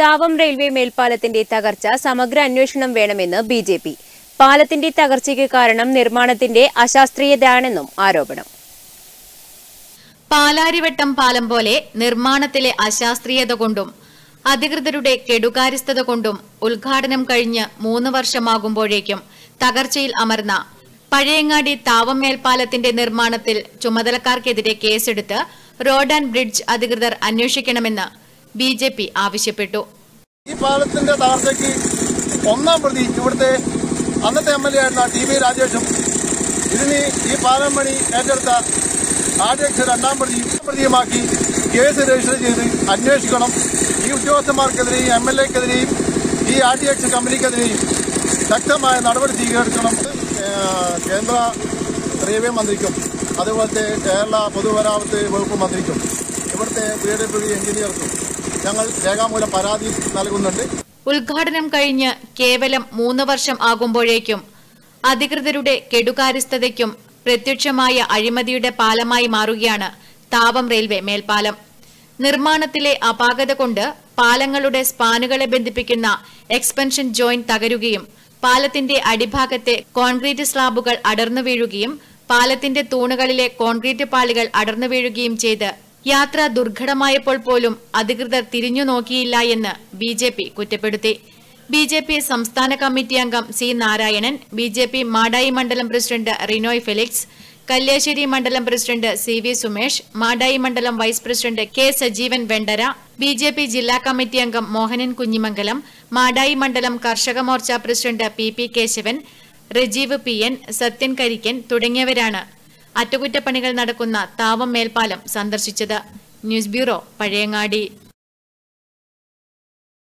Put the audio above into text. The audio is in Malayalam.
താവം റെയിൽവേ മേൽപ്പാലത്തിന്റെ തകർച്ച സമഗ്ര അന്വേഷണം വേണമെന്ന് ബി ജെ പി പാലത്തിന്റെ തകർച്ചയ്ക്ക് കാരണം നിർമ്മാണത്തിന്റെ അശാസ്ത്രീയതയാണെന്നും ആരോപണം പാലാരിവട്ടം പാലം പോലെ നിർമ്മാണത്തിലെ അശാസ്ത്രീയത കൊണ്ടും അധികൃതരുടെ കെടുകാര്യസ്ഥത കൊണ്ടും ഉദ്ഘാടനം കഴിഞ്ഞ് മൂന്ന് വർഷമാകുമ്പോഴേക്കും തകർച്ചയിൽ അമർന്ന പഴയങ്ങാടി താവം മേൽപ്പാലത്തിന്റെ നിർമ്മാണത്തിൽ ചുമതലക്കാർക്കെതിരെ കേസെടുത്ത് റോഡ് ആൻഡ് ബ്രിഡ്ജ് അധികൃതർ അന്വേഷിക്കണമെന്ന് ബി ജെ പി ആവശ്യപ്പെട്ടു ഈ പാലത്തിന്റെ തകർച്ചയ്ക്ക് ഒന്നാം പ്രതി ഇവിടുത്തെ അന്നത്തെ എം എൽ എ ആയിരുന്ന ടി വി രാജേഷും ഇതിന് ഈ പാലം പണി ഏറ്റെടുത്ത ആദ്യക്ഷ രണ്ടാം പ്രതി പ്രതിയുമാക്കി കേസ് രജിസ്റ്റർ ചെയ്ത് അന്വേഷിക്കണം ഈ ഉദ്യോഗസ്ഥന്മാർക്കെതിരെയും എം എൽ എക്കെതിരെയും ഈ ആർ ഡി എക്സ് കമ്പനിക്കെതിരെയും ശക്തമായ നടപടി സ്വീകരിക്കണം ഏഹ് കേന്ദ്ര റെയിൽവേ മന്ത്രിക്കും അതുപോലത്തെ കേരള പൊതുമരാമത്ത് വകുപ്പ് മന്ത്രിക്കും ഇവിടുത്തെ പി ഡബ്ല്യു ഡി എഞ്ചിനീയർക്കും ഞങ്ങൾ രേഖാമൂലം പരാതി നൽകുന്നുണ്ട് ഉദ്ഘാടനം കഴിഞ്ഞ് കേവലം മൂന്ന് വർഷം ആകുമ്പോഴേക്കും അധികൃതരുടെ കെടുകാര്യസ്ഥതയ്ക്കും പ്രത്യക്ഷമായ അഴിമതിയുടെ പാലമായി മാറുകയാണ് താവം റെയിൽവേ മേൽപ്പാലം നിർമ്മാണത്തിലെ അപാകത കൊണ്ട് പാലങ്ങളുടെ സ്പാനുകളെ ബന്ധിപ്പിക്കുന്ന എക്സ്പെൻഷൻ ജോയിന്റ് തകരുകയും പാലത്തിന്റെ അടിഭാഗത്തെ കോൺക്രീറ്റ് സ്ലാബുകൾ അടർന്നു വീഴുകയും പാലത്തിന്റെ തൂണുകളിലെ കോൺക്രീറ്റ് പാളികൾ അടർന്നു വീഴുകയും ചെയ്ത് യാത്ര ദുർഘടമായപ്പോൾ പോലും അധികൃതർ തിരിഞ്ഞു നോക്കിയില്ല എന്ന് ബി ജെ പി കുറ്റപ്പെടുത്തി ബി ജെ പി സംസ്ഥാന കമ്മിറ്റി അംഗം C Narayanan B J P Madayi മണ്ഡലം പ്രസിഡന്റ് റിനോയ് ഫെലിക്സ് കല്യാശ്ശേരി മണ്ഡലം president C V Sumesh Madayi മണ്ഡലം vice president K Sajeevan Vendara B J P ജില്ലാ കമ്മിറ്റി അംഗം മോഹനൻ കുഞ്ഞിമംഗലം മാടായി മണ്ഡലം Karshaka Morcha president P P Kesavan Rajeev P N Sathyan Karikkan തുടങ്ങിയവരാണ് അറ്റകുറ്റപ്പണികൾ നടക്കുന്ന താവം മേൽപ്പാലം സന്ദർശിച്ചത് ന്യൂസ് ബ്യൂറോ പഴയങ്ങാടി